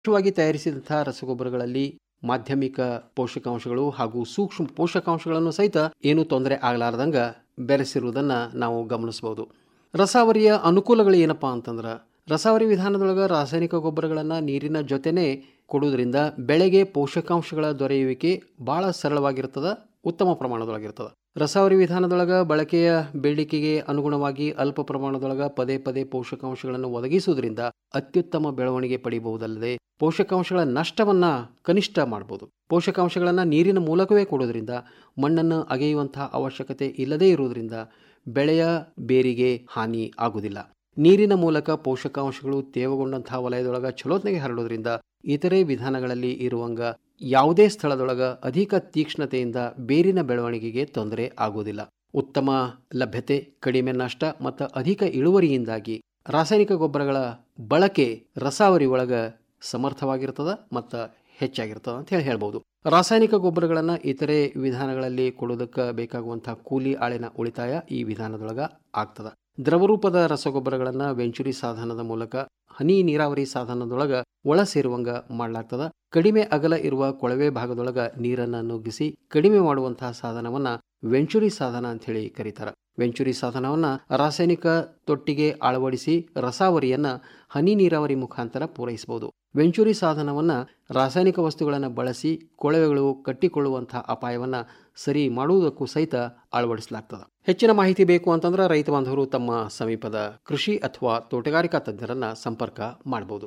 ವಿಶೇಷವಾಗಿ ತಯಾರಿಸಿದಂತಹ ರಸಗೊಬ್ಬರಗಳಲ್ಲಿ ಮಾಧ್ಯಮಿಕ ಪೋಷಕಾಂಶಗಳು ಹಾಗೂ ಸೂಕ್ಷ್ಮ ಪೋಷಕಾಂಶಗಳನ್ನು ಸಹಿತ ಏನೂ ತೊಂದರೆ ಆಗಲಾರ್ದಂಗ ಬೆರೆಸಿರುವುದನ್ನು ನಾವು ಗಮನಿಸಬಹುದು ರಸಾವರಿಯ ಅನುಕೂಲಗಳು ಏನಪ್ಪಾ ಅಂತಂದ್ರೆ ರಸಾವರಿ ವಿಧಾನದೊಳಗೆ ರಾಸಾಯನಿಕ ಗೊಬ್ಬರಗಳನ್ನು ನೀರಿನ ಜೊತೆನೇ ಕೊಡುವುದರಿಂದ ಬೆಳೆಗೆ ಪೋಷಕಾಂಶಗಳ ದೊರೆಯುವಿಕೆ ಭಾಳ ಸರಳವಾಗಿರ್ತದೆ ಉತ್ತಮ ಪ್ರಮಾಣದೊಳಗಿರ್ತದೆ ರಸಾವರಿ ವಿಧಾನದೊಳಗೆ ಬಳಕೆಯ ಬೇಡಿಕೆಗೆ ಅನುಗುಣವಾಗಿ ಅಲ್ಪ ಪ್ರಮಾಣದೊಳಗೆ ಪದೇ ಪದೇ ಪೋಷಕಾಂಶಗಳನ್ನು ಒದಗಿಸುವುದರಿಂದ ಅತ್ಯುತ್ತಮ ಬೆಳವಣಿಗೆ ಪಡೆಯಬಹುದಲ್ಲದೆ ಪೋಷಕಾಂಶಗಳ ನಷ್ಟವನ್ನ ಕನಿಷ್ಠ ಮಾಡಬಹುದು ಪೋಷಕಾಂಶಗಳನ್ನು ನೀರಿನ ಮೂಲಕವೇ ಕೊಡೋದ್ರಿಂದ ಮಣ್ಣನ್ನು ಅಗೆಯುವಂತಹ ಅವಶ್ಯಕತೆ ಇಲ್ಲದೇ ಇರುವುದರಿಂದ ಬೆಳೆಯ ಬೇರಿಗೆ ಹಾನಿ ಆಗುವುದಿಲ್ಲ ನೀರಿನ ಮೂಲಕ ಪೋಷಕಾಂಶಗಳು ತೇವಗೊಂಡಂತಹ ವಲಯದೊಳಗ ಚಲೋತ್ನೆಗೆ ಹರಡೋದ್ರಿಂದ ಇತರೆ ವಿಧಾನಗಳಲ್ಲಿ ಇರುವಂಗ ಯಾವುದೇ ಸ್ಥಳದೊಳಗ ಅಧಿಕ ತೀಕ್ಷ್ಣತೆಯಿಂದ ಬೇರಿನ ಬೆಳವಣಿಗೆಗೆ ತೊಂದರೆ ಆಗುವುದಿಲ್ಲ ಉತ್ತಮ ಲಭ್ಯತೆ ಕಡಿಮೆ ನಷ್ಟ ಮತ್ತು ಅಧಿಕ ಇಳುವರಿಯಿಂದಾಗಿ ರಾಸಾಯನಿಕ ಗೊಬ್ಬರಗಳ ಬಳಕೆ ರಸಾವರಿ ಒಳಗ ಸಮರ್ಥವಾಗಿರ್ತದ ಮತ್ತು ಹೆಚ್ಚಾಗಿರ್ತದ ಅಂತ ಹೇಳಿ ಹೇಳ್ಬೋದು ರಾಸಾಯನಿಕ ಗೊಬ್ಬರಗಳನ್ನು ಇತರೆ ವಿಧಾನಗಳಲ್ಲಿ ಕೊಡೋದಕ್ಕೆ ಬೇಕಾಗುವಂತಹ ಕೂಲಿ ಆಳಿನ ಉಳಿತಾಯ ಈ ವಿಧಾನದೊಳಗ ಆಗ್ತದ ದ್ರವರೂಪದ ರಸಗೊಬ್ಬರಗಳನ್ನು ವೆಂಚುರಿ ಸಾಧನದ ಮೂಲಕ ಹನಿ ನೀರಾವರಿ ಸಾಧನದೊಳಗ ಒಳ ಸೇರುವಂಗ ಮಾಡಲಾಗ್ತದ ಕಡಿಮೆ ಅಗಲ ಇರುವ ಕೊಳವೆ ಭಾಗದೊಳಗ ನೀರನ್ನು ನುಗ್ಗಿಸಿ ಕಡಿಮೆ ಮಾಡುವಂತಹ ಸಾಧನವನ್ನ ವೆಂಚುರಿ ಸಾಧನ ಅಂತ ಹೇಳಿ ಕರೀತಾರ ವೆಂಚುರಿ ಸಾಧನವನ್ನ ರಾಸಾಯನಿಕ ತೊಟ್ಟಿಗೆ ಅಳವಡಿಸಿ ರಸಾವರಿಯನ್ನ ಹನಿ ನೀರಾವರಿ ಮುಖಾಂತರ ಪೂರೈಸಬಹುದು ವೆಂಚುರಿ ಸಾಧನವನ್ನ ರಾಸಾಯನಿಕ ವಸ್ತುಗಳನ್ನು ಬಳಸಿ ಕೊಳವೆಗಳು ಕಟ್ಟಿಕೊಳ್ಳುವಂತಹ ಅಪಾಯವನ್ನ ಸರಿ ಮಾಡುವುದಕ್ಕೂ ಸಹಿತ ಅಳವಡಿಸಲಾಗ್ತದೆ ಹೆಚ್ಚಿನ ಮಾಹಿತಿ ಬೇಕು ಅಂತಂದ್ರೆ ರೈತ ಬಾಂಧವರು ತಮ್ಮ ಸಮೀಪದ ಕೃಷಿ ಅಥವಾ ತೋಟಗಾರಿಕಾ ತಜ್ಞರನ್ನ ಸಂಪರ್ಕ ಮಾಡಬಹುದು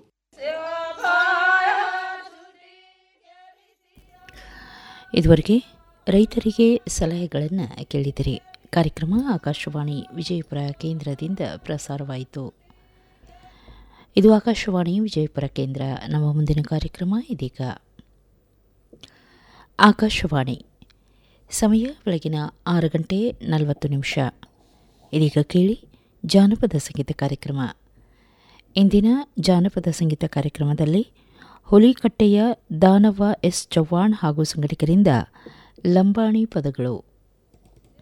ಇದುವರೆಗೆ ರೈತರಿಗೆ ಸಲಹೆಗಳನ್ನು ಕೇಳಿದಿರಿ ಕಾರ್ಯಕ್ರಮ ಆಕಾಶವಾಣಿ ವಿಜಯಪುರ ಕೇಂದ್ರದಿಂದ ಪ್ರಸಾರವಾಯಿತು ಇದು ಆಕಾಶವಾಣಿ ವಿಜಯಪುರ ಕೇಂದ್ರ ನಮ್ಮ ಮುಂದಿನ ಕಾರ್ಯಕ್ರಮ ಇದೀಗ ಆಕಾಶವಾಣಿ ಸಮಯ ಬೆಳಗಿನ ಆರು ಗಂಟೆ ನಲವತ್ತು ನಿಮಿಷ ಇದೀಗ ಕೇಳಿ ಜಾನಪದ ಸಂಗೀತ ಕಾರ್ಯಕ್ರಮ ಇಂದಿನ ಜಾನಪದ ಸಂಗೀತ ಕಾರ್ಯಕ್ರಮದಲ್ಲಿ ಹುಲಿಕಟ್ಟೆಯ ದಾನವ ಎಸ್ ಚವ್ಹಾಣ್ ಹಾಗೂ ಸಂಘಟಕರಿಂದ ಲಂಬಾಣಿ ಪದಗಳು